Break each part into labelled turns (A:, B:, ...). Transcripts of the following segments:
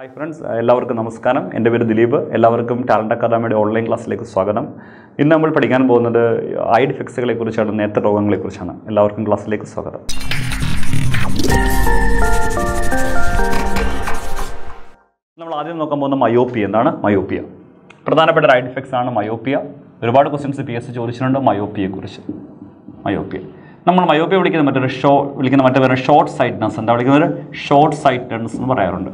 A: hi friends എല്ലാവർക്കും നമസ്കാരം എൻ്റെ പേര് ദിലീപ് എല്ലാവർക്കും ടാലൻ്റ് അക്കാദമിയുടെ ഓൺലൈൻ ക്ലാസ്സിലേക്ക് സ്വാഗതം ഇന്ന് നമ്മൾ പഠിക്കാൻ പോകുന്നത് ഐ ഡിഫക്ട്സുകളെ കുറിച്ചാണ് നേത്ര രോഗങ്ങളെ കുറിച്ചാണ് എല്ലാവർക്കും ക്ലാസ്സിലേക്ക് സ്വാഗതം നമ്മൾ ആദ്യം നോക്കാൻ പോകുന്ന മയോപ്പിയ എന്താണ് മയോപ്പിയ പ്രധാനപ്പെട്ട ഒരു ഐ ഡിഫക്ട്സ് ആണ് മയോപ്പിയ ഒരുപാട് ക്വസ്റ്റ്യൻസ് പി എസ് സി ചോദിച്ചിട്ടുണ്ട് മയോപ്പിയെക്കുറിച്ച് മയോപ്പിയ നമ്മൾ മയോപ്പിയ വിളിക്കുന്ന മറ്റൊരു ഷോ വിളിക്കുന്ന മറ്റേ പേര് ഷോർട്ട് സൈറ്റ്നസ് എന്താ വിളിക്കുന്നത് ഷോർട്ട് സൈറ്റഡ്നസ് എന്ന് പറയാറുണ്ട്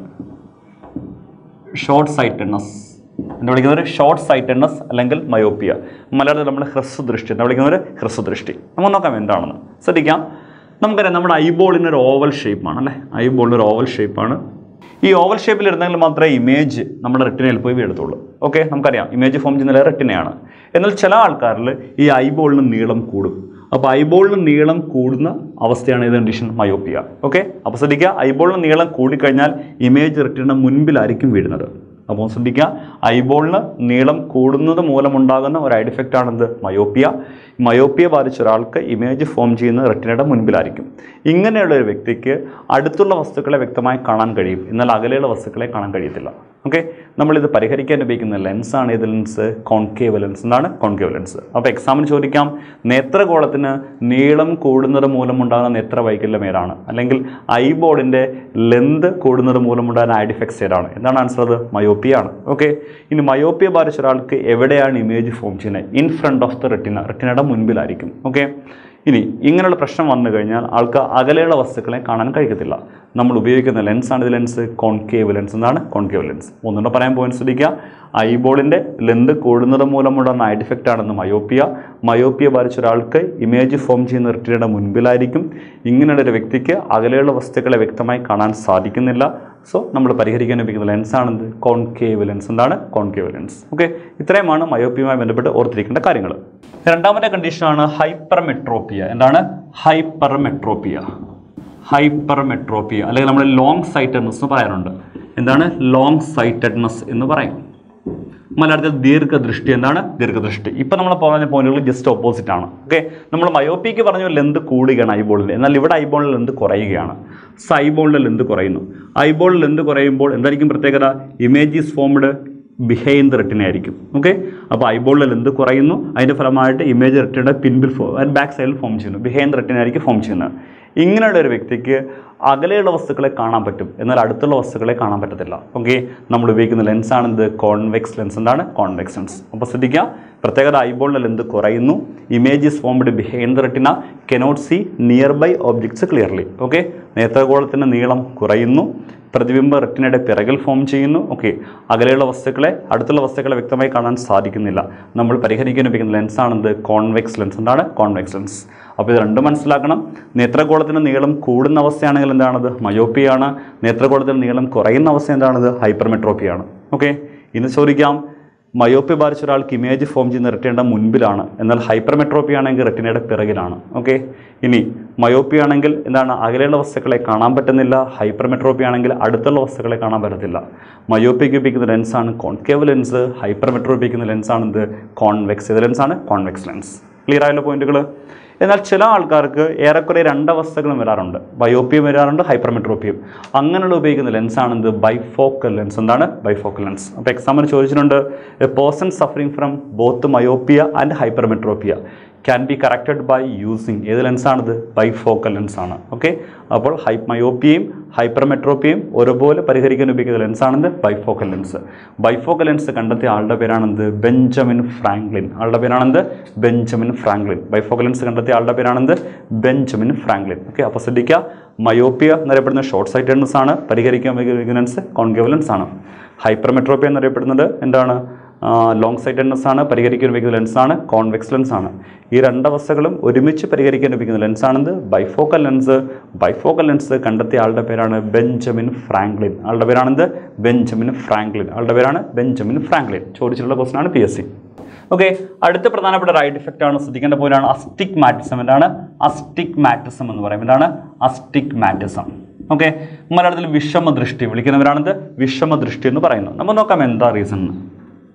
A: ഷോർട്ട് സൈറ്റഡ്നസ് എന്താ വിളിക്കുന്നത് ഷോർട്ട് സൈറ്റഡ്നസ് അല്ലെങ്കിൽ മയോപ്പിയ മലയാളത്തിൽ നമ്മൾ ഹ്രസ്വദൃഷ്ടി എന്താ വിളിക്കുന്നത് ഹ്രസ്വദൃഷ്ടി നമുക്ക് നോക്കാം എന്താണെന്ന് ശ്രദ്ധിക്കാം നമുക്കറിയാം നമ്മുടെ ഐബോളിന് ഒരു ഓവൽ ഷേപ്പാണ് അല്ലേ ഐബോളിന് ഒരു ഓവൽ ഷേപ്പാണ് ഈ ഓവൽ ഷേപ്പിൽ ഇരുന്നെങ്കിൽ മാത്രമേ ഇമേജ് നമ്മുടെ റെറ്റിനയിൽ പോയി വീഴത്തുള്ളൂ ഓക്കെ നമുക്കറിയാം ഇമേജ് ഫോം ചെയ്യുന്നത് റെറ്റിനയാണ് എന്നാൽ ചില ആൾക്കാരിൽ ഈ ഐബോളിന് നീളം കൂടും അപ്പോൾ ഐബോളിന് നീളം കൂടുന്ന അവസ്ഥയാണ് ഇത് കണ്ടീഷൻ മയോപ്പിയ ഓക്കെ അപ്പോൾ ശ്രദ്ധിക്കുക ഐബോളിന് നീളം കൂടിക്കഴിഞ്ഞാൽ ഇമേജ് റെറ്റിനയുടെ മുൻപിലായിരിക്കും വീഴുന്നത് അപ്പോൾ ശ്രദ്ധിക്കുക ഐബോളിന് നീളം കൂടുന്നത് മൂലമുണ്ടാകുന്ന ഒരു ഐഡ് എഫക്റ്റ് ആണെന്ത് മയോപ്പിയ മയോപ്പിയ ബാധിച്ച ഒരാൾക്ക് ഇമേജ് ഫോം ചെയ്യുന്ന റെറ്റിനയുടെ മുൻപിലായിരിക്കും ഇങ്ങനെയുള്ള ഒരു വ്യക്തിക്ക് അടുത്തുള്ള വസ്തുക്കളെ വ്യക്തമായി കാണാൻ കഴിയും എന്നാൽ അകലെയുള്ള വസ്തുക്കളെ കാണാൻ കഴിയത്തില്ല ഓക്കെ നമ്മളിത് പരിഹരിക്കാൻ ഉപയോഗിക്കുന്ന ലെൻസാണ് ഏത് ലെൻസ് കോൺകേവ് ലെൻസ് എന്താണ് കോൺകേവ് ലെൻസ് അപ്പോൾ എക്സാമിന് ചോദിക്കാം നേത്രഗോളത്തിന് നീളം കൂടുന്നത് മൂലമുണ്ടാകുന്ന നേത്രവൈകല്യം ഏതാണ് അല്ലെങ്കിൽ ഐബോർഡിൻ്റെ ലെന്ത് കൂടുന്നത് മൂലമുണ്ടാകുന്ന ഐഡ് ഇഫക്ട്സ് ഏതാണ് എന്താണ് ആൻസർ അത് മയോപ്പിയ ആണ് ഓക്കെ ഇനി മയോപ്പിയ ബാധിച്ച ഒരാൾക്ക് എവിടെയാണ് ഇമേജ് ഫോം ചെയ്യുന്നത് in front of the retina റെറ്റിനയുടെ മുൻപിലായിരിക്കും ഓക്കെ ഇനി ഇങ്ങനെയുള്ള പ്രശ്നം വന്നു കഴിഞ്ഞാൽ ആൾക്ക് അകലെയുള്ള വസ്തുക്കളെ കാണാൻ കഴിയത്തില്ല നമ്മൾ ഉപയോഗിക്കുന്ന ലെൻസാണ് ഇത് ലെൻസ് കോൺകേവ് ലെൻസ് എന്നാണ് കോൺകേവ് ലെൻസ് ഒന്നുകൂടെ പറയാൻ പോയിന്റ് ശ്രദ്ധിക്കുക ഐബോളിൻ്റെ ലെന്ത് കൂടുന്നത് മൂലമുള്ള ഐഡ് ഇഫക്റ്റ് ആണെന്ന് മയോപ്പിയ മയോപ്പിയ ബാധിച്ച ഒരാൾക്ക് ഇമേജ് ഫോം ചെയ്യുന്ന റെറ്റിനയുടെ മുൻപിലായിരിക്കും ഇങ്ങനെയുള്ള ഒരു വ്യക്തിക്ക് അകലെയുള്ള വസ്തുക്കളെ വ്യക്തമായി കാണാൻ സാധിക്കുന്നില്ല സോ നമ്മൾ പരിഹരിക്കാൻ ഉപയോഗിക്കുന്ന ലെൻസാണെന്ത് കോൺകേവ് ലെൻസ് എന്താണ് കോൺകേവ് ലെൻസ് ഓക്കെ ഇത്രയുമാണ് മയോപ്പിയുമായി ബന്ധപ്പെട്ട് ഓർത്തിരിക്കേണ്ട കാര്യങ്ങൾ രണ്ടാമത്തെ കണ്ടീഷനാണ് ഹൈപ്പർമെട്രോപ്പിയ എന്താണ് ഹൈപ്പർമെട്രോപ്പിയ ഹൈപ്പർമെട്രോപ്പിയ അല്ലെങ്കിൽ നമ്മൾ ലോങ് സൈറ്റഡ്നെസ് എന്ന് പറയാറുണ്ട് എന്താണ് ലോങ് സൈറ്റഡ്നെസ് എന്ന് പറയും മലയാളത്തിൽ ദീർഘദൃഷ്ടി എന്താണ് ദീർഘദൃഷ്ടി ഇപ്പം നമ്മൾ പറഞ്ഞ പോയിന്റുകൾ ജസ്റ്റ് ഓപ്പോസിറ്റ് ആണ് ഓക്കെ നമ്മൾ മയോപ്പിക്ക് പറഞ്ഞ ലെന്ത് കൂടുകയാണ് ഐബോളിൽ എന്നാൽ ഇവിടെ ഐബോളിൽ ലെന്ത് കുറയുകയാണ് സോ ഐബോളിൻ്റെ ലെന്ത് കുറയുന്നു ഐബോളിൽ ലെന്ത് കുറയുമ്പോൾ എന്തായിരിക്കും പ്രത്യേകത image is formed behind the retina ആയിരിക്കും ഓക്കെ അപ്പോൾ ഐബോളിൽ ലെന്ത് കുറയുന്നു അതിൻ്റെ ഫലമായിട്ട് ഇമേജ് റെറ്റിനയുടെ പിൻപിൽ ഫോ ബാക്ക് സൈഡിൽ ഫോം ചെയ്യുന്നു ബിഹൈൻഡ് ദ റെറ്റിന ആയിരിക്കും ഫോം ചെയ്യുന്നത് ഇങ്ങനെയുള്ള ഒരു വ്യക്തിക്ക് അകലെയുള്ള വസ്തുക്കളെ കാണാൻ പറ്റും എന്നാൽ അടുത്തുള്ള വസ്തുക്കളെ കാണാൻ പറ്റത്തില്ല ഓക്കെ നമ്മൾ ഉപയോഗിക്കുന്ന ലെൻസാണ് എന്ത് കോൺവെക്സ് ലെൻസ് എന്താണ് കോൺവെക്സ് ലെൻസ് അപ്പോൾ ശ്രദ്ധിക്കുക പ്രത്യേകത ഐബോളിൻ്റെ ലെന്ത് കുറയുന്നു image is formed behind the retina cannot see nearby objects clearly okay നേത്രഗോളത്തിൻ്റെ നീളം കുറയുന്നു പ്രതിബിംബ റെറ്റിനയുടെ പിറകിൽ ഫോം ചെയ്യുന്നു ഓക്കെ അകലെയുള്ള വസ്തുക്കളെ അടുത്തുള്ള വസ്തുക്കളെ വ്യക്തമായി കാണാൻ സാധിക്കുന്നില്ല നമ്മൾ പരിഹരിക്കാൻ ഉപയോഗിക്കുന്ന ലെൻസാണെന്ത് കോൺവെക്സ് ലെൻസ് എന്താണ് കോൺവെക്സ് ലെൻസ് അപ്പോൾ ഇത് രണ്ടും മനസ്സിലാക്കണം നേത്രഗോളത്തിൻ്റെ നീളം കൂടുന്ന അവസ്ഥയാണെങ്കിൽ എന്താണത് മയോപ്പിയാണ് നേത്രഗോളത്തിൻ്റെ നീളം കുറയുന്ന അവസ്ഥ എന്താണത് ഹൈപ്പർമെട്രോപ്പിയാണ് ഓക്കെ ഇന്ന് ചോദിക്കാം മയോപ്പി ബാധിച്ച ഒരാൾക്ക് ഇമേജ് ഫോം ചെയ്യുന്ന റെറ്റിനയുടെ മുൻപിലാണ് എന്നാൽ ഹൈപ്പർമെട്രോപ്പി ആണെങ്കിൽ റെറ്റിനയുടെ പിറകിലാണ് ഓക്കെ ഇനി മയോപ്പി ആണെങ്കിൽ എന്താണ് അകലെയുള്ള വസ്തുക്കളെ കാണാൻ പറ്റുന്നില്ല ഹൈപ്പർമെട്രോപ്പി ആണെങ്കിൽ അടുത്തുള്ള വസ്തുക്കളെ കാണാൻ പറ്റത്തില്ല മയോപ്പിക്ക് ഉപയോഗിക്കുന്ന ലെൻസാണ് കോൺകേവ് ലെൻസ് ഹൈപ്പർമെട്രോപ്പി ഉപയോഗിക്കുന്ന ലെൻസാണ് എന്ത് കോൺവെക്സ് ഇത് ലെൻസാണ് കോൺവെക്സ് ലെൻസ് ക്ലിയർ ആയല്ലോ പോയിന്റുകൾ എന്നാൽ ചില ആൾക്കാർക്ക് ഏറെക്കുറെ രണ്ടവസ്ഥകളും വരാറുണ്ട് ബയോപ്പിയും വരാറുണ്ട് ഹൈപ്പർമെട്രോപ്പിയും അങ്ങനെയുള്ള ഉപയോഗിക്കുന്ന ലെൻസാണ് എന്ത് ബൈഫോക്കൽ ലെൻസ് എന്താണ് ബൈഫോക്കൽ ലെൻസ് അപ്പോൾ എക്സാമിന് ചോദിച്ചിട്ടുണ്ട് a person suffering from both myopia and hypermetropia can be corrected by using ഏത് ലെൻസാണിത് ബൈഫോക്കൽ ലെൻസാണ് ഓക്കെ അപ്പോൾ ഹൈ മയോപ്പിയയും ഹൈപ്പർമെട്രോപ്പിയയും ഒരുപോലെ പരിഹരിക്കാൻ ഉപയോഗിക്കുന്ന ലെൻസാണെന്ത് ബൈഫോക്കൽ ലെൻസ് ബൈഫോക്കൽ ലെൻസ് കണ്ടെത്തിയ ആളുടെ പേരാണെന്ത് ബെഞ്ചമിൻ ഫ്രാങ്ക്ലിൻ ആളുടെ പേരാണെന്ത് ബെഞ്ചമിൻ ഫ്രാങ്ക്ലിൻ ബൈഫോക്കൽ ലെൻസ് കണ്ടെത്തിയ ആളുടെ പേരാണെന്ത് ബെഞ്ചമിൻ ഫ്രാങ്ക്ലിൻ ഓക്കെ അപ്പോൾ ശ്രദ്ധിക്കുക മയോപ്പിയ എന്നറിയപ്പെടുന്ന ഷോർട്ട് സൈറ്റഡ്നെസ് ആണ് പരിഹരിക്കാൻ ഉപയോഗിക്കുന്ന ലെൻസ് കോൺകേവ് ലെൻസ് ആണ് ഹൈപ്പർമെട്രോപ്പിയ എന്നറിയപ്പെടുന്നത് എന്താണ് ലോങ് സൈറ്റഡ്നെസ് ആണ് പരിഹരിക്കാൻ ഉപയോഗിക്കുന്ന ലെൻസാണ് കോൺവെക്സ് ലെൻസ് ആണ് ഈ രണ്ടവസ്ഥകളും ഒരുമിച്ച് പരിഹരിക്കാൻ ഉപയോഗിക്കുന്ന ലെൻസാണെന്ത് ബൈഫോക്കൽ ലെൻസ് ബൈഫോക്കൽ ലെൻസ് കണ്ടെത്തിയ ആളുടെ പേരാണ് ബെഞ്ചമിൻ ഫ്രാങ്ക്ലിൻ ആളുടെ പേരാണെന്ത് ബെഞ്ചമിൻ ഫ്രാങ്ക്ലിൻ ആളുടെ പേരാണ് ബെഞ്ചമിൻ ഫ്രാങ്ക്ലിൻ ചോദിച്ചിട്ടുള്ള ക്വസ്റ്റൻ ആണ് പി എസ് സി ഓക്കെ അടുത്ത പ്രധാനപ്പെട്ട റൈഡ് ഇഫക്റ്റ് ആണ് ശ്രദ്ധിക്കേണ്ട പോലെയാണ് അസ്റ്റിക് മാറ്റിസം എന്താണ് അസ്റ്റിക് മാറ്റിസം എന്ന് പറയും എന്താണ് അസ്റ്റിക് മാറ്റിസം ഓക്കെ മലയാളത്തിൽ വിഷമദൃഷ്ടി വിളിക്കുന്നവരാണിത് വിഷമദൃഷ്ടി എന്ന് പറയുന്നത് നമ്മൾ നോക്കാം എന്താ റീസൺ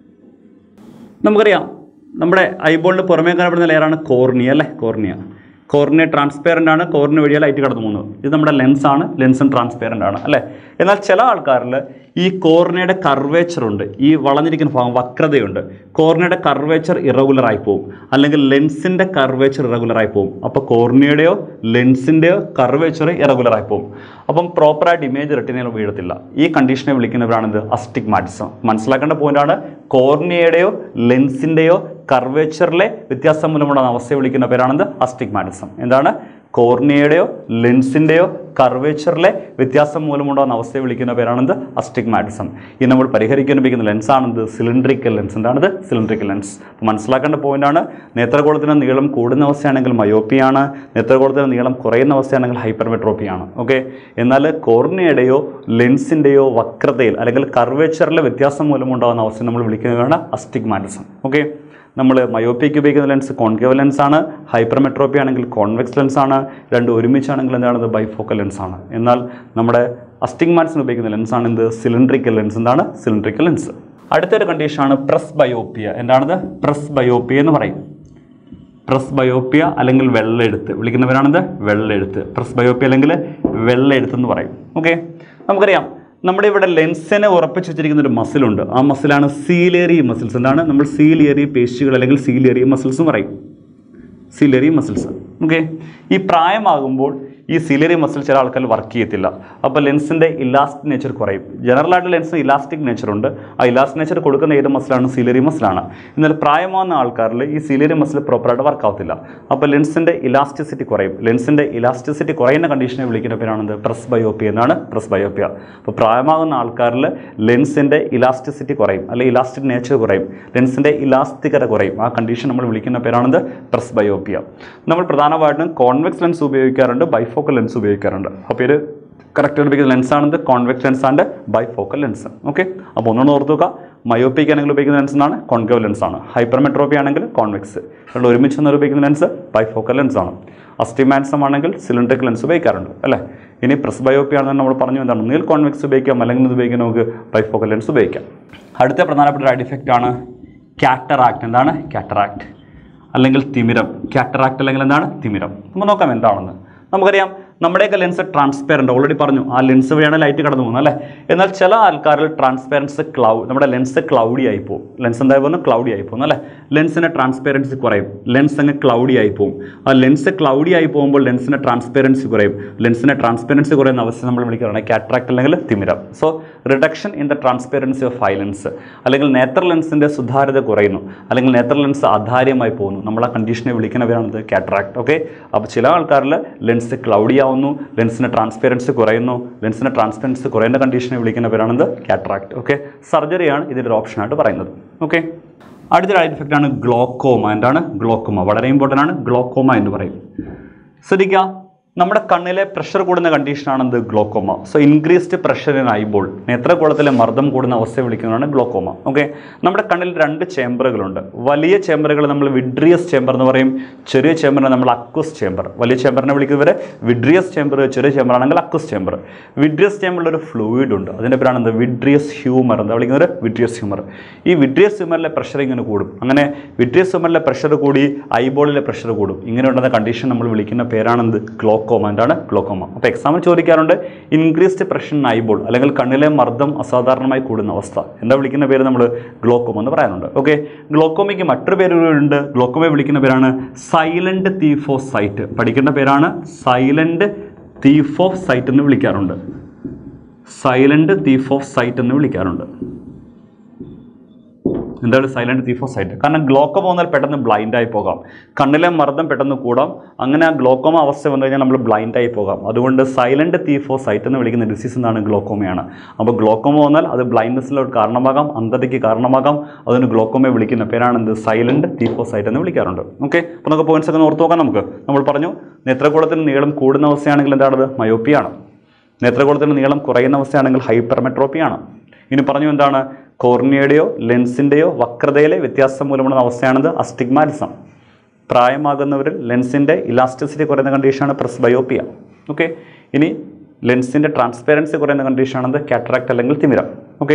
A: നമുക്കറിയാം നമ്മുടെ ഐബോളിന് പുറമേ കാണപ്പെടുന്ന ലെയറാണ് കോർണിയ അല്ലേ കോർണിയ കോർണിയ ട്രാൻസ്പെറൻ്റ് ആണ് കോർണിയ വഴിയാ ലൈറ്റ് കടന്നു പോകുന്നത് ഇത് നമ്മുടെ ലെൻസ് ആണ് ലെൻസും ട്രാൻസ്പെറൻ്റ് ആണ് അല്ലേ എന്നാൽ ചില ആൾക്കാരിൽ ഈ കോർണിയയുടെ കർവേച്ചർ ഉണ്ട് ഈ വളഞ്ഞിരിക്കുന്ന ഭാഗം വക്രതയുണ്ട് കോർണിയയുടെ കർവേച്ചർ ഇറഗുലർ ആയി പോകും അല്ലെങ്കിൽ ലെൻസിൻ്റെ കർവേച്ചർ ഇറഗുലർ ആയി പോകും അപ്പോൾ കോർണിയയുടെയോ ലെൻസിൻ്റെയോ കർവേച്ചർ ഇറഗുലർ ആയി പോകും അപ്പം പ്രോപ്പറായിട്ട് ഇമേജ് റെറ്റിനയിൽ വീഴത്തില്ല ഈ കണ്ടീഷനെ വിളിക്കുന്നവരാണിത് അസ്റ്റിഗ്മാറ്റിസം മനസ്സിലാക്കേണ്ട പോയിന്റാണ് കോർണിയയുടെയോ ലെൻസിൻ്റെയോ കർവേച്ചറിലെ വ്യത്യാസം മൂലമുള്ള അവസ്ഥയെ വിളിക്കുന്ന പേരാണിത് അസ്റ്റിഗ്മാറ്റിസം എന്താണ് കോർണിയയുടെയോ ലെൻസിൻ്റെയോ കർവേച്ചറിലെ വ്യത്യാസം മൂലമുണ്ടാകുന്ന അവസ്ഥയെ വിളിക്കുന്ന പേരാണിത് അസ്റ്റിഗ്മാറ്റിസം ഇത് നമ്മൾ പരിഹരിക്കാൻ ഉപയോഗിക്കുന്ന ലെൻസാണിത് സിലിണ്ട്രിക്കൽ ലെൻസ് എന്താണിത് സിലിണ്ട്രിക്കൽ ലെൻസ് അപ്പോൾ മനസ്സിലാക്കേണ്ട പോയിന്റാണ് നേത്രഗോളത്തിന് നീളം കൂടുന്ന അവസ്ഥയാണെങ്കിൽ മയോപ്പിയാണ് നേത്രഗോളത്തിന് നീളം കുറയുന്ന അവസ്ഥയാണെങ്കിൽ ഹൈപ്പർമെട്രോപ്പിയാണ് ഓക്കെ എന്നാൽ കോർണിയയുടെയോ ലെൻസിൻ്റെയോ വക്രതയിൽ അല്ലെങ്കിൽ കർവേച്ചറിലെ വ്യത്യാസം മൂലമുണ്ടാകുന്ന അവസ്ഥ നമ്മൾ വിളിക്കുന്നതാണ് അസ്റ്റിഗ്മാറ്റിസം ഓക്കെ നമ്മൾ മയോപ്പിക്ക് ഉപയോഗിക്കുന്ന ലെൻസ് കോൺകേവ് ലെൻസ് ആണ് ഹൈപ്പർമെട്രോപ്പി ആണെങ്കിൽ കോൺവെക്സ് ലെൻസ് ആണ് രണ്ടും ഒരുമിച്ചാണെങ്കിൽ എന്താണത് ബൈഫോക്കൽ ലെൻസ് ആണ് എന്നാൽ നമ്മുടെ അസ്റ്റിഗ്മാറ്റ്സിന് ഉപയോഗിക്കുന്ന ലെൻസ് ആണ് എന്ത് സിലിണ്ട്രിക്കൽ ലെൻസ് എന്താണ് സിലിണ്ട്രിക്കൽ ലെൻസ് അടുത്തൊരു കണ്ടീഷനാണ് പ്രസ് ബയോപ്പിയ എന്താണത് പ്രസ് ബയോപ്പിയ എന്ന് പറയും പ്രസ് ബയോപ്പിയ അല്ലെങ്കിൽ വെള്ളെഴുത്ത് വിളിക്കുന്നവരാണിത് വെള്ളെഴുത്ത് പ്രസ് ബയോപ്പിയ അല്ലെങ്കിൽ വെള്ളെഴുത്ത് എന്ന് പറയും ഓക്കെ നമുക്കറിയാം നമ്മുടെ ഇവിടെ ലെൻസിനെ ഉറപ്പിച്ച് വെച്ചിരിക്കുന്ന ഒരു മസിലുണ്ട് ആ മസിലാണ് സീലേറി മസിൽസ് എന്താണ് നമ്മൾ സീലേറി പേശികൾ അല്ലെങ്കിൽ സീലേറി മസിൽസ് എന്ന് പറയും സിലറി മസിൽസ് ഓക്കെ ഈ പ്രായമാകുമ്പോൾ ഈ സിലറി മസിൽ ചില ആൾക്കാർ വർക്ക് ചെയ്യത്തില്ല അപ്പോൾ ലെൻസിൻ്റെ ഇലാസ്റ്റിക് നേച്ചർ കുറയും ജനറലായിട്ട് ലെൻസിന് ഇലാസ്റ്റിക് നേച്ചർ ഉണ്ട് ആ ഇലാസ്റ്റിക് നേച്ചർ കൊടുക്കുന്ന ഏത് മസിലാണ് സിലറി മസിലാണ് എന്നാൽ പ്രായമാകുന്ന ആൾക്കാരിൽ ഈ സിലറി മസിൽ പ്രോപ്പറായിട്ട് വർക്ക് ആവത്തില്ല അപ്പോൾ ലെൻസിൻ്റെ ഇലാസ്റ്റിസിറ്റി കുറയും ലെൻസിൻ്റെ ഇലാസ്റ്റിസിറ്റി കുറയുന്ന കണ്ടീഷനെ വിളിക്കുന്ന പേരാണെന്ത് പ്രസ് ബയോപ്പി എന്നാണ് പ്രസ് ബയോപ്പിയ അപ്പോൾ പ്രായമാകുന്ന ആൾക്കാരിൽ ലെൻസിൻ്റെ ഇലാസ്റ്റിസിറ്റി കുറയും അല്ലെങ്കിൽ ഇലാസ്റ്റിക് നേച്ചർ കുറയും ലെൻസിൻ്റെ ഇലാസ്തികത കുറയും ആ കണ്ടീഷൻ നമ്മൾ വിളിക്കുന്ന പേരാണെന്ത് പ്രസ് ബയോപ്പിയ നമ്മൾ പ്രധാനമായിട്ടും കോൺവെക്സ് ലെൻസ് ഉപയോഗിക്കാറുണ്ട് ബൈഫോക്കൽ ലെൻസ് ഉപയോഗിക്കാറുണ്ട് അപ്പോൾ ഇത് കറക്റ്റ് ഉപയോഗിക്കുന്ന ലെൻസാണിത് convex lens and bifocal lens okay അപ്പോൾ ഒന്നുകൂടെ ഓർത്ത് നോക്കുക മയോപ്പിക് ആണെങ്കിൽ ഉപയോഗിക്കുന്ന ലെൻസ് ആണ് കോൺകേവ് ലെൻസ് ആണ് ഹൈപ്പർമെട്രോപ്പി ആണെങ്കിൽ കോൺവെക്സ് രണ്ട് ഒരുമിച്ച് നിന്ന് ഉപയോഗിക്കുന്ന ലെൻസ് ബൈഫോക്കൽ ലെൻസ് ആണ് അസ്റ്റിമാൻസം ആണെങ്കിൽ സിലിണ്ടറിക് ലെൻസ് ഉപയോഗിക്കാറുണ്ട് അല്ലേ ഇനി പ്രസ് ബയോപ്പി ആണെന്ന് നമ്മൾ പറഞ്ഞു എന്താണ് ഒന്നുകിൽ കോൺവെക്സ് ഉപയോഗിക്കാം അല്ലെങ്കിൽ ഇത് ഉപയോഗിക്കാൻ നമുക്ക് ബൈഫോക്കൽ ലെൻസ് ഉപയോഗിക്കാം അടുത്ത പ്രധാനപ്പെട്ട ഒരു ഡിഫക്റ്റ് ആണ് കാറ്ററാക്ട് എന്താണ് കാറ്ററാക്ട് അല്ലെങ്കിൽ തിമിരം കാറ്ററാക്ട് അല്ലെങ്കിൽ എന്താണ് തിമിരം നമുക്ക് നോക്കാം എന്താണെന്ന് നമുക്കറിയാം നമ്മുടെയൊക്കെ ലെൻസ് ട്രാൻസ്പെറൻറ്റ് ഓൾറെഡി പറഞ്ഞു ആ ലെൻസ് വഴിയാണ് ലൈറ്റ് കടന്നു പോകുന്നത് അല്ലേ എന്നാൽ ചില ആൾക്കാരിൽ ട്രാൻസ്പെറൻസ് ക്ലൗ നമ്മുടെ ലെൻസ് ക്ലൗഡി ആയി പോകും ലെൻസ് എന്തായി പോകുന്നു ക്ലൗഡി ആയി പോകുന്നു അല്ലേ ലെൻസിൻ്റെ ട്രാൻസ്പെറൻസി കുറയും ലെൻസ് അങ്ങ് ക്ലൗഡി ആയി പോകും ആ ലെൻസ് ക്ലൗഡി ആയി പോകുമ്പോൾ ലെൻസിൻ്റെ ട്രാൻസ്പെറൻസി കുറയും ലെൻസിൻ്റെ ട്രാൻസ്പെറൻസി കുറയുന്ന അവസ്ഥ നമ്മൾ വിളിക്കുകയാണ് കാറ്ററാക്ട് അല്ലെങ്കിൽ തിമിരം so reduction in the transparency of eye lens അല്ലെങ്കിൽ നേത്ര ലെൻസിൻ്റെ സുധാര്യത കുറയുന്നു അല്ലെങ്കിൽ നേത്ര ലെൻസ് അധാര്യമായി പോകുന്നു നമ്മൾ ആ കണ്ടീഷനെ വിളിക്കുന്നവരാണത് കാറ്ററാക്ട് ഓക്കെ അപ്പോൾ ചില ആൾക്കാരിൽ ലെൻസ് ക്ലൗഡി ആവുന്നു ലെൻസിന് ട്രാൻസ്പെറൻസി കുറയുന്നു ലെൻസിന് ട്രാൻസ്പെറൻസി കുറയുന്ന കണ്ടീഷനെ വിളിക്കുന്ന പേരാണത് കാറ്ററാക്ട് ഓക്കെ സർജറിയാണ് ഇതിൻ്റെ ഒരു ഓപ്ഷനായിട്ട് പറയുന്നത് ഓക്കെ അടുത്തൊരു ഐ ഡിഫക്റ്റ് ആണ് ഗ്ലോക്കോമ എന്താണ് ഗ്ലോക്കോമ വളരെ ഇമ്പോർട്ടൻ്റ് ആണ് ഗ്ലോക്കോമ എന്ന് പറയും ശ്രദ്ധിക്കുക നമ്മുടെ കണ്ണിലെ പ്രഷർ കൂടുന്ന കണ്ടീഷനാണെന്ത് glaucoma so increased pressure in eyeball നേത്രഗോളത്തിലെ മർദ്ദം കൂടുന്ന അവസ്ഥയെ വിളിക്കുന്നതാണ് ഗ്ലോക്കോമ ഓക്കെ നമ്മുടെ കണ്ണിൽ രണ്ട് ചേമ്പറുകളുണ്ട് വലിയ ചേമ്പറുകൾ നമ്മൾ വിഡ്രിയസ് ചേമ്പർ എന്ന് പറയും ചെറിയ ചേമ്പറിനെ നമ്മൾ അക്വസ് ചേമ്പർ വലിയ ചേമ്പറിനെ വിളിക്കുന്നവരെ വിഡ്രിയസ് ചേമ്പർ ചെറിയ ചേമ്പർ ആണെങ്കിൽ അക്വസ് ചേമ്പർ വിഡ്രിയസ് ചേമ്പറിൽ ഒരു ഫ്ലൂയിഡ് ഉണ്ട് അതിൻ്റെ പേരാണ് എന്ത് വിഡ്രിയസ് ഹ്യൂമർ എന്താ വിളിക്കുന്നത് വിഡ്രിയസ് ഹ്യൂമർ ഈ വിഡ്രിയസ് ഹ്യൂമറിലെ പ്രഷർ ഇങ്ങനെ കൂടും അങ്ങനെ വിഡ്രിയസ് ഹ്യൂമറിലെ പ്രഷർ കൂടി ഐബോളിലെ പ്രഷർ കൂടും ഇങ്ങനെ ഉണ്ടാകുന്ന കണ്ടീഷൻ നമ്മൾ വിളിക്കുന്ന പേരാണെന്ത് ഗ്ലോക്കോമ എന്താണ് ഗ്ലോക്കോമ അപ്പോൾ എക്സാമിൽ ചോദിക്കാറുണ്ട് ഇൻക്രീസ്ഡ് പ്രഷർ ഇൻ ഐബോൾ അല്ലെങ്കിൽ കണ്ണിലെ മർദ്ദം അസാധാരണമായി കൂടുന്ന അവസ്ഥ എന്താ വിളിക്കുന്ന പേര് നമ്മൾ ഗ്ലോക്കോമ എന്ന് പറയാനുണ്ട് ഓക്കെ ഗ്ലോക്കോമയ്ക്ക് മറ്റൊരു പേരുണ്ട് ഗ്ലോക്കോമയെ വിളിക്കുന്ന പേരാണ് സൈലന്റ് തീഫോ സൈറ്റ് പഠിക്കേണ്ട പേരാണ് സൈലന്റ് തീഫ് ഓഫ് സൈറ്റ് എന്ന് വിളിക്കാറുണ്ട് സൈലന്റ് തീഫ് ഓഫ് സൈറ്റ് എന്ന് വിളിക്കാറുണ്ട് എന്താണ് സൈലന്റ് തീഫ് ഓഫ് സൈറ്റ് കാരണം ഗ്ലോക്കോമ വന്നാൽ പെട്ടെന്ന് blind ആയി പോകാം കണ്ണിലെ മർദ്ദം പെട്ടെന്ന് കൂടാം അങ്ങനെ ആ ഗ്ലോക്കോമ അവസ്ഥ വന്നു കഴിഞ്ഞാൽ നമ്മൾ blind ആയി പോകാം അതുകൊണ്ട് സൈലന്റ് തീഫ് ഓഫ് സൈറ്റ് എന്ന് വിളിക്കുന്ന ഡിസീസ് എന്താണ് ഗ്ലോക്കോമയാണ് അപ്പോൾ ഗ്ലോക്കോമ വന്നാൽ അത് ബ്ലൈൻഡ്നെസ്സിലോട്ട് കാരണമാകാം അന്ധതയ്ക്ക് കാരണമാകാം അതിന് ഗ്ലോക്കോമയെ വിളിക്കുന്ന പേരാണ് എന്ത് സൈലന്റ് തീഫ് ഓഫ് സൈറ്റ് എന്ന് വിളിക്കാറുണ്ട് ഓക്കെ അപ്പോൾ നമുക്ക് പോയിന്റ്സ് ഒക്കെ ഓർത്ത് നോക്കാം നമുക്ക് നമ്മൾ പറഞ്ഞു നേത്രഗോളത്തിന് നീളം കൂടുന്ന അവസ്ഥയാണെങ്കിൽ എന്താണത് മയോപ്പിയാണ് നേത്രഗോളത്തിന് നീളം കുറയുന്ന അവസ്ഥയാണെങ്കിൽ ഹൈപ്പർമെട്രോപ്പിയാണ് ഇനി പറഞ്ഞു എന്താണ് കോർണിയയുടെയോ ലെൻസിൻ്റെയോ വക്രതയിലെ വ്യത്യാസം മൂലമുള്ള അവസ്ഥയാണിത് അസ്റ്റിഗ്മാറ്റിസം പ്രായമാകുന്നവരിൽ ലെൻസിൻ്റെ ഇലാസ്റ്റിസിറ്റി കുറയുന്ന കണ്ടീഷനാണ് പ്രസ് ബയോപ്പിയ ഓക്കെ ഇനി ലെൻസിൻ്റെ ട്രാൻസ്പെറൻസി കുറയുന്ന കണ്ടീഷനാണത് കാറ്ററാക്ട് അല്ലെങ്കിൽ തിമിരം ഓക്കെ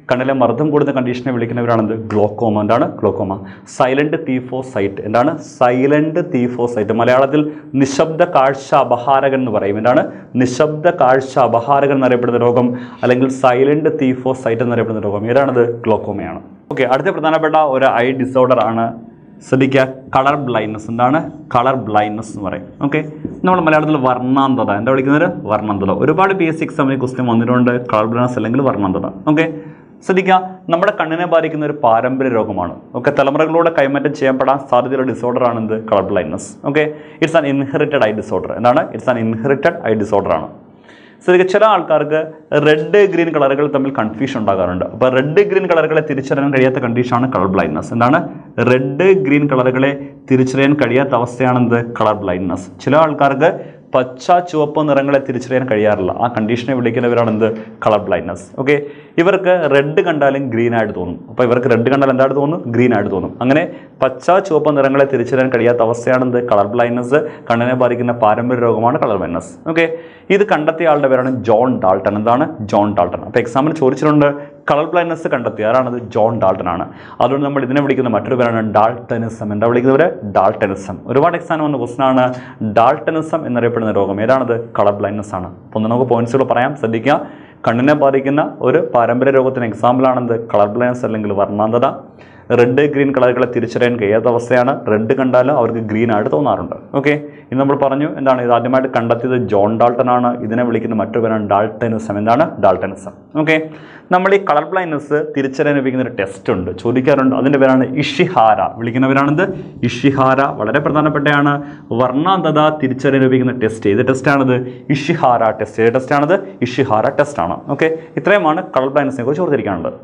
A: കണ്ണിലെ മർദ്ദം കൂടുന്ന കണ്ടീഷനെ വിളിക്കുന്നവരാണെന്ത് ഗ്ലോക്കോമ എന്താണ് ഗ്ലോക്കോമ സൈലന്റ് തീഫോസൈറ്റ് എന്താണ് സൈലന്റ് തീഫോസൈറ്റ് മലയാളത്തിൽ നിശബ്ദ കാഴ്ച അപഹാരകൻ എന്ന് പറയും എന്താണ് നിശബ്ദ കാഴ്ച അപഹാരകൻ എന്നറിയപ്പെടുന്ന രോഗം അല്ലെങ്കിൽ സൈലന്റ് തീഫോസൈറ്റ് എന്നറിയപ്പെടുന്ന രോഗം ഏതാണത് ഗ്ലോക്കോമയാണ് ഓക്കെ അടുത്ത പ്രധാനപ്പെട്ട ഒരു ഐ ഡിസോർഡർ ആണ് ശ്രദ്ധിക്കുക കളർ ബ്ലൈൻഡ്നസ് എന്താണ് കളർ ബ്ലൈൻഡ്നസ് എന്ന് പറയും ഓക്കെ നമ്മൾ മലയാളത്തിൽ വർണ്ണാന്തത എന്താ വിളിക്കുന്നത് വർണ്ണാന്തത ഒരുപാട് പി എസ് സി എക്സാമിന് ക്വസ്റ്റ്യൻ വന്നിട്ടുണ്ട് കളർ ബ്ലൈൻഡ്നസ് അല്ലെങ്കിൽ വർണ്ണാന്തത ഓക്കെ ശ്രദ്ധിക്കുക നമ്മുടെ കണ്ണിനെ ബാധിക്കുന്ന ഒരു പാരമ്പര്യ രോഗമാണ് ഓക്കെ തലമുറകളിലൂടെ കൈമാറ്റം ചെയ്യപ്പെടാൻ സാധ്യതയുള്ള ഡിസോർഡർ ആണ് എന്ത് colour blindness okay it's an inherited eye disorder എന്താണ് it's an inherited eye disorder ആണ് ശരിക്കും ചില ആൾക്കാർക്ക് റെഡ് ഗ്രീൻ കളറുകൾ തമ്മിൽ കൺഫ്യൂഷൻ ഉണ്ടാകാറുണ്ട് അപ്പോൾ റെഡ് ഗ്രീൻ കളറുകളെ തിരിച്ചറിയാൻ കഴിയാത്ത കണ്ടീഷനാണ് കളർ ബ്ലൈൻഡ്നസ് എന്താണ് റെഡ് ഗ്രീൻ കളറുകളെ തിരിച്ചറിയാൻ കഴിയാത്ത അവസ്ഥയാണ് എന്ത് കളർ ബ്ലൈൻഡ്നസ് ചില ആൾക്കാർക്ക് പച്ച ചുവപ്പ് നിറങ്ങളെ തിരിച്ചറിയാൻ കഴിയാറില്ല ആ കണ്ടീഷനെ വിളിക്കുന്നവരാണ് എന്ത് കളർ ബ്ലൈൻഡ്നസ് ഓക്കെ ഇവർക്ക് റെഡ് കണ്ടാലും ഗ്രീൻ ആയിട്ട് തോന്നും അപ്പോൾ ഇവർക്ക് റെഡ് കണ്ടാൽ എന്തായിട്ട് തോന്നും ഗ്രീൻ ആയിട്ട് തോന്നും അങ്ങനെ പച്ച ചുവപ്പ് നിറങ്ങളെ തിരിച്ചറിയാൻ കഴിയാത്ത അവസ്ഥയാണ് എന്ത് കളർ ബ്ലൈൻഡ്നസ് കണ്ണിനെ ബാധിക്കുന്ന പാരമ്പര്യ രോഗമാണ് കളർ ബ്ലൈൻഡ്നസ് ഓക്കെ ഇത് കണ്ടെത്തിയ ആളുടെ പേരാണ് ജോൺ ഡാൾട്ടൺ എന്താണ് ജോൺ ഡാൾട്ടൺ അപ്പോൾ എക്സാമിന് ചോദിച്ചിട്ടുണ്ട് കളർ ബ്ലൈൻഡ്നസ് കണ്ടെത്തി ആരാണത് ജോൺ ഡാൾട്ടൺ ആണ് അതുകൊണ്ട് നമ്മൾ ഇതിനെ വിളിക്കുന്ന മറ്റൊരു പേരാണ് ഡാൾട്ടനിസം എന്താ വിളിക്കുന്നവർ ഡാൾട്ടനിസം ഒരുപാട് എക്സാം വന്ന ക്വസ്റ്റൻ ആണ് ഡാൾട്ടനിസം എന്നറിയപ്പെടുന്ന രോഗം ഏതാണത് കളർ ബ്ലൈൻഡ്നസ് ആണ് അപ്പോൾ ഒന്ന് നമുക്ക് പോയിന്റ്സുകൾ പറയാം ശ്രദ്ധിക്കുക കണ്ണിനെ ബാധിക്കുന്ന ഒരു പാരമ്പര്യ രോഗത്തിന് എക്സാമ്പിളാണെന്ത് കളർ ബ്ലൈൻഡ്നസ് അല്ലെങ്കിൽ വർണ്ണാന്തത റെഡ് ഗ്രീൻ കളറുകളെ തിരിച്ചറിയാൻ കഴിയാത്ത അവസ്ഥയാണ് റെഡ് കണ്ടാലും അവർക്ക് ഗ്രീൻ ആയിട്ട് തോന്നാറുണ്ട് ഓക്കെ ഇത് നമ്മൾ പറഞ്ഞു എന്താണ് ഇത് ആദ്യമായിട്ട് കണ്ടെത്തിയത് ജോൺ ഡാൾട്ടൺ ആണ് ഇതിനെ വിളിക്കുന്ന മറ്റൊരു പേരാണ് ഡാൾട്ടനിസം എന്താണ് ഡാൾട്ടനിസം ഓക്കെ നമ്മൾ ഈ കളർ ബ്ലൈൻഡ്നസ് തിരിച്ചറിയാൻ ഉപയോഗിക്കുന്ന ഒരു ടെസ്റ്റ് ഉണ്ട് ചോദിക്കാറുണ്ട് അതിൻ്റെ പേരാണ് ഇഷിഹാര വിളിക്കുന്നവരാണിത് ഇഷിഹാര വളരെ പ്രധാനപ്പെട്ടയാണ് വർണ്ണാന്തത തിരിച്ചറിയാൻ ഉപയോഗിക്കുന്ന ടെസ്റ്റ് ഏത് ടെസ്റ്റാണിത് ഇഷിഹാര ടെസ്റ്റ് ഏത് ടെസ്റ്റാണിത് ഇഷിഹാര ടെസ്റ്റ് ആണ് ഓക്കെ ഇത്രയുമാണ് കളർ ബ്ലൈൻഡ്നസിനെ കുറിച്ച് ഓർത്തിരിക്കാനുള്ളത്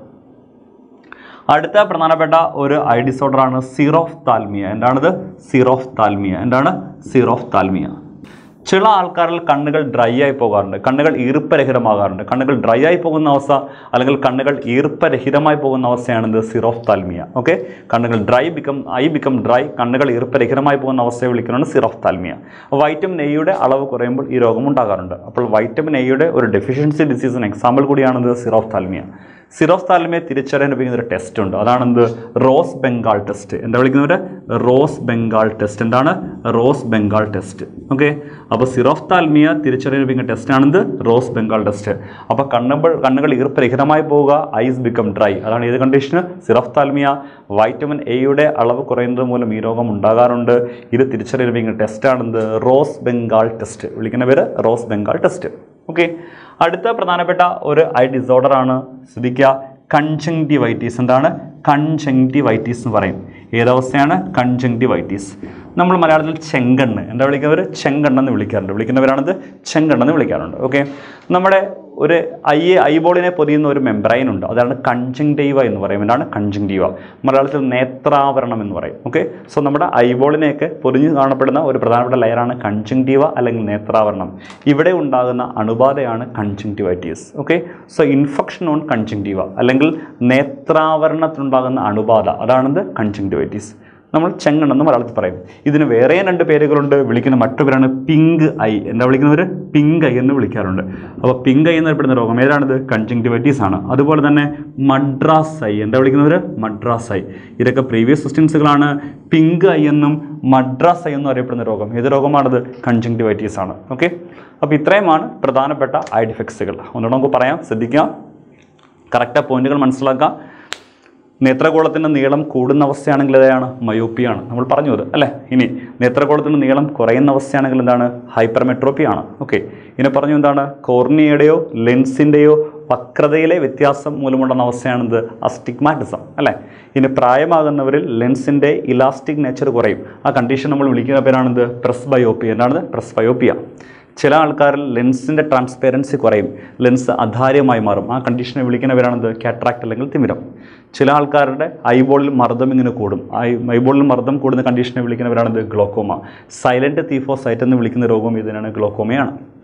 A: അടുത്ത പ്രധാനപ്പെട്ട ഒരു ഐ ഡിസോർഡർ ആണ് സീറോഫ് താൽമിയ എന്താണിത് സീറോഫ് താൽമിയ എന്താണ് സീറോഫ് താൽമിയ ചില ആൾക്കാരിൽ കണ്ണുകൾ ഡ്രൈ ആയി പോകാറുണ്ട് കണ്ണുകൾ ഈർപ്പരഹിതമാകാറുണ്ട് കണ്ണുകൾ ഡ്രൈ ആയി പോകുന്ന അവസ്ഥ അല്ലെങ്കിൽ കണ്ണുകൾ ഈർപ്പരഹിതമായി പോകുന്ന അവസ്ഥയാണ് ഇത് സിറോഫ് താൽമിയ ഓക്കെ കണ്ണുകൾ dry become eye become dry കണ്ണുകൾ ഈർപ്പരഹിതമായി പോകുന്ന അവസ്ഥയെ വിളിക്കുന്നതാണ് സിറോഫ് താൽമിയ വൈറ്റമിൻ എയുടെ അളവ് കുറയുമ്പോൾ ഈ രോഗം ഉണ്ടാകാറുണ്ട് അപ്പോൾ വൈറ്റമിൻ എയുടെ ഒരു ഡെഫിഷ്യൻസി ഡിസീസിന് എക്സാമ്പിൾ കൂടിയാണിത് സിറോഫ് താൽമിയ സിറോഫ് താൽമിയെ തിരിച്ചറിയാൻ ഉപയോഗിക്കുന്ന ഒരു ടെസ്റ്റ് ഉണ്ട് അതാണെന്ത് റോസ് ബംഗാൾ ടെസ്റ്റ് എന്താ വിളിക്കുന്നവർ റോസ് ബംഗാൾ ടെസ്റ്റ് എന്താണ് റോസ് ബംഗാൾ ടെസ്റ്റ് ഓക്കെ അപ്പോൾ സിറോഫ് താൽമിയ തിരിച്ചറിയാൻ ഉപയോഗിക്കുന്ന ടെസ്റ്റ് ആണെന്ത് റോസ് ബംഗാൾ ടെസ്റ്റ് അപ്പോൾ കണ്ണുകൾ കണ്ണുകൾ ഈർപ്പരഹിതമായി പോവുക ഐസ് ബിക്കം ഡ്രൈ അതാണ് ഏത് കണ്ടീഷന് സിറോഫ് താൽമിയ വൈറ്റമിൻ എയുടെ അളവ് കുറയുന്നത് മൂലം ഈ രോഗം ഉണ്ടാകാറുണ്ട് ഇത് തിരിച്ചറിയാൻ ഉപയോഗിക്കുന്ന ടെസ്റ്റ് ആണെന്ത് റോസ് ബംഗാൾ ടെസ്റ്റ് വിളിക്കുന്ന പേര് റോസ് ബംഗാൾ ടെസ്റ്റ് ഓക്കെ അടുത്ത പ്രധാനപ്പെട്ട ഒരു ഐ ഡിസോർഡർ ആണ് ശ്രദ്ധിക്കുക കൺജങ്ടിവൈറ്റീസ് എന്താണ് കൺജങ്ടിവൈറ്റീസ് എന്ന് പറയും ഏതവസ്ഥയാണ് കൺജങ്ടിവൈറ്റീസ് നമ്മൾ മലയാളത്തിൽ ചെങ്കണ്ണ് എന്താ വിളിക്കുന്നവർ ചെങ്കണ്ണെന്ന് വിളിക്കാറുണ്ട് വിളിക്കുന്നവരാണത് ചെങ്കണ്ണെന്ന് വിളിക്കാറുണ്ട് ഓക്കെ നമ്മുടെ ഒരു ഐ ഐബോളിനെ പൊതിയുന്ന ഒരു മെംബ്രൈൻ ഉണ്ട് അതാണ് കൺജങ്ടീവ എന്ന് പറയും എന്താണ് കൺജങ്ടീവ മലയാളത്തിൽ നേത്രാവരണം എന്ന് പറയും ഓക്കെ സോ നമ്മുടെ ഐബോളിനെയൊക്കെ പൊതിഞ്ഞ് കാണപ്പെടുന്ന ഒരു പ്രധാനപ്പെട്ട ലെയറാണ് കൺജങ്ടീവ അല്ലെങ്കിൽ നേത്രാവരണം ഇവിടെ ഉണ്ടാകുന്ന അണുബാധയാണ് conjunctivitis okay so infection on conjunctiva അല്ലെങ്കിൽ നേത്രാവരണത്തിലുണ്ടാകുന്ന അണുബാധ അതാണെന്ത് കൺജങ്ടിവൈറ്റീസ് നമ്മൾ ചെങ്ങണെന്ന് മലയാളത്തിൽ പറയും ഇതിന് വേറെ രണ്ട് പേരുകളുണ്ട് വിളിക്കുന്ന മറ്റു പേരാണ് പിങ്ക് ഐ എന്താ വിളിക്കുന്നവർ പിങ്ക് ഐ എന്ന് വിളിക്കാറുണ്ട് അപ്പോൾ പിങ്ക് ഐ എന്നറിയപ്പെടുന്ന രോഗം ഏതാണിത് കൺജങ്ടിവൈറ്റീസ് ആണ് അതുപോലെ തന്നെ മദ്രാസ് ഐ എന്താ വിളിക്കുന്നവർ മദ്രാസ് ഐ ഇതൊക്കെ പ്രീവിയസ് ക്വസ്റ്റ്യൻസുകളാണ് പിങ്ക് ഐ എന്നും മദ്രാസ് ഐ എന്നും അറിയപ്പെടുന്ന രോഗം ഏത് രോഗമാണത് കൺജങ്ടിവൈറ്റീസ് ആണ് ഓക്കെ അപ്പോൾ ഇത്രയുമാണ് പ്രധാനപ്പെട്ട ഐ ഡിഫക്ട്സുകൾ ഒന്നുകൂടെ നമുക്ക് പറയാം ശ്രദ്ധിക്കാം കറക്റ്റ് പോയിന്റുകൾ മനസ്സിലാക്കാം നേത്രഗോളത്തിൻ്റെ നീളം കൂടുന്ന അവസ്ഥയാണെങ്കിൽ ഏതാണ് മയോപ്പിയാണ് നമ്മൾ പറഞ്ഞു അത് അല്ലേ ഇനി നേത്രഗോളത്തിൻ്റെ നീളം കുറയുന്ന അവസ്ഥയാണെങ്കിൽ എന്താണ് ഹൈപ്പർമെട്രോപ്പി ആണ് ഓക്കെ ഇനി പറഞ്ഞു എന്താണ് കോർണിയയുടെയോ ലെൻസിൻ്റെയോ വക്രതയിലെ വ്യത്യാസം മൂലമുണ്ടാകുന്ന അവസ്ഥയാണിത് അസ്റ്റിഗ്മാറ്റിസം അല്ലേ ഇനി പ്രായമാകുന്നവരിൽ ലെൻസിൻ്റെ ഇലാസ്റ്റിക് നേച്ചർ കുറയും ആ കണ്ടീഷൻ നമ്മൾ വിളിക്കുന്ന പേരാണിത് പ്രസ് ബയോപ്പിയ എന്താണിത് പ്രസ് ബയോപ്പിയ ചില ആൾക്കാരിൽ ലെൻസിൻ്റെ ട്രാൻസ്പെറൻസി കുറയും ലെൻസ് അധാര്യമായി മാറും ആ കണ്ടീഷനെ വിളിക്കുന്നവരാണത് കാട്രാക്ട് അല്ലെങ്കിൽ തിമിരം ചില ആൾക്കാരുടെ ഐബോളിൽ മർദ്ദം ഇങ്ങനെ കൂടും ഐ ഐബോളിൽ മർദ്ദം കൂടുന്ന കണ്ടീഷനെ വിളിക്കുന്നവരാണത് ഗ്ലോക്കോമ സൈലൻറ്റ് തീഫോസൈറ്റ് എന്ന് വിളിക്കുന്ന രോഗം ഇതിനാണ് ഗ്ലോക്കോമയാണ്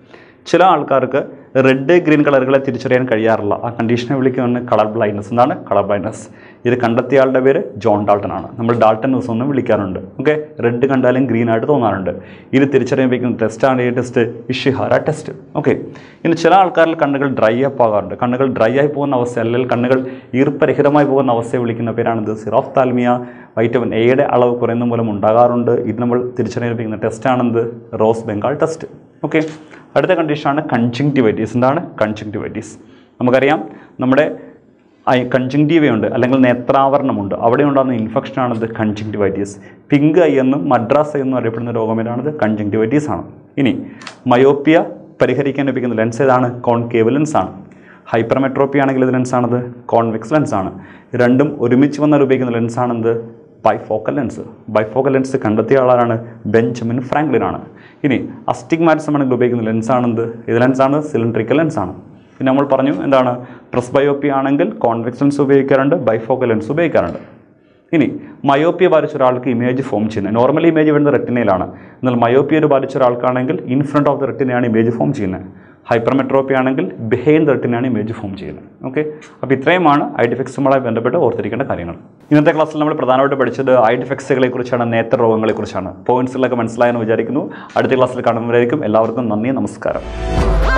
A: ചില ആൾക്കാർക്ക് റെഡ് ഗ്രീൻ കളറുകളെ തിരിച്ചറിയാൻ കഴിയാറില്ല ആ കണ്ടീഷനെ വിളിക്കുന്നതാണ് കളർ ബ്ലൈൻഡ്നസ് എന്താണ് കളർ ബ്ലൈൻഡ്നസ് ഇത് കണ്ടെത്തിയ ആളുടെ പേര് ജോൺ ഡാൾട്ടൺ ആണ് നമ്മൾ ഡാൾട്ടൺ ന്യൂസ് ഒന്നും വിളിക്കാറുണ്ട് ഓക്കെ റെഡ് കണ്ടാലും ഗ്രീൻ ആയിട്ട് തോന്നാറുണ്ട് ഇത് തിരിച്ചറിയാൻ വയ്ക്കുന്ന ടെസ്റ്റാണ് ഈ ടെസ്റ്റ് ഇഷിഹാര ടെസ്റ്റ് ഓക്കെ ഇനി ചില ആൾക്കാരിൽ കണ്ണുകൾ ഡ്രൈ അപ്പ് ആകാറുണ്ട് കണ്ണുകൾ ഡ്രൈ ആയി പോകുന്ന അവസ്ഥ അല്ലെങ്കിൽ കണ്ണുകൾ ഈർപ്പരഹിതമായി പോകുന്ന അവസ്ഥയെ വിളിക്കുന്ന പേരാണിത് സിറോഫ് താൽമിയ വൈറ്റമിൻ എയുടെ അളവ് കുറയുന്ന മൂലം ഉണ്ടാകാറുണ്ട് ഇത് നമ്മൾ തിരിച്ചറിയാൻ വയ്ക്കുന്ന ടെസ്റ്റാണെന്ത് റോസ് ബംഗാൾ ടെസ്റ്റ് ഓക്കെ അടുത്ത കണ്ടീഷനാണ് കൺജങ്ക്റ്റിവൈറ്റീസ് എന്താണ് കൺജങ്ക്റ്റിവൈറ്റീസ് നമുക്കറിയാം നമ്മുടെ ഐ കൺജങ്ക്റ്റീവയുണ്ട് അല്ലെങ്കിൽ നേത്രാവരണമുണ്ട് അവിടെ ഉണ്ടാകുന്ന ഇൻഫെക്ഷനാണിത് കൺജങ്ക്റ്റിവൈറ്റീസ് പിങ്ക് ഐ എന്നും മദ്രാസ് ഐ എന്നും അറിയപ്പെടുന്ന രോഗമേതാണിത് കൺജങ്ക്റ്റിവൈറ്റീസ് ആണ് ഇനി മയോപ്പിയ പരിഹരിക്കാൻ ലഭിക്കുന്ന ലെൻസ് ഏതാണ് കോൺകേവ് ലെൻസ് ആണ് ഹൈപ്പർമെട്രോപ്പി ആണെങ്കിൽ ഇത് ലെൻസാണത് കോൺവെക്സ് ലെൻസ് ആണ് രണ്ടും ഒരുമിച്ച് വന്നാൽ ഉപയോഗിക്കുന്ന ലെൻസാണെന്ത് ബൈഫോക്കൽ ലെൻസ് ബൈഫോക്കൽ ലെൻസ് കണ്ടെത്തിയ ആളാണ് ബെഞ്ചമിൻ ഫ്രാങ്ക്ലിൻ ആണ് ഇനി അസ്റ്റിഗ്മാറ്റിസം ആണെങ്കിൽ ഉപയോഗിക്കുന്ന ലെൻസാണെന്ത് ഇത് ലെൻസാണ് സിലിണ്ട്രിക്കൽ ലെൻസാണ് പിന്നെ നമ്മൾ പറഞ്ഞു എന്താണ് പ്രസ്ബയോപ്പി ആണെങ്കിൽ കോൺവെക്സ് ലെൻസ് ഉപയോഗിക്കാറുണ്ട് ബൈഫോക്കൽ ലെൻസ് ഉപയോഗിക്കാറുണ്ട് ഇനി മയോപ്പിയ ബാധിച്ച ഒരാൾക്ക് ഇമേജ് ഫോം ചെയ്യുന്നത് നോർമലി ഇമേജ് വരുന്നത് റെറ്റിനയിലാണ് എന്നാൽ മയോപ്പിയ ബാധിച്ച ഒരാൾക്കാണെങ്കിൽ ഇൻ ഫ്രണ്ട് ഓഫ് ദ റെറ്റിനയാണ് ഇമേജ് ഫോം ചെയ്യുന്നത് ഹൈപ്പർമെട്രോപ്പി ആണെങ്കിൽ ബിഹൈൻഡ് ദ റെറ്റിനയാണ് ഇമേജ് ഫോം ചെയ്യുന്നത് ഓക്കെ അപ്പോൾ ഇത്രയുമാണ് ഐ ഡിഫെക്ട്സുമായി ബന്ധപ്പെട്ട് ഓർത്തിരിക്കേണ്ട കാര്യങ്ങൾ ഇന്നത്തെ ക്ലാസ്സിൽ നമ്മൾ പ്രധാനമായിട്ട് പഠിച്ചത് ഐ ഡിഫെക്ട്സുകളെ കുറിച്ചാണ് നേത്ര രോഗങ്ങളെ കുറിച്ചാണ് പോയിന്റ്സുകളൊക്കെ മനസ്സിലായെന്ന് വിചാരിക്കുന്നു അടുത്ത ക്ലാസ്സിൽ കാണുന്നവരായിരിക്കും എല്ലാവർക്കും നന്ദി നമസ്കാരം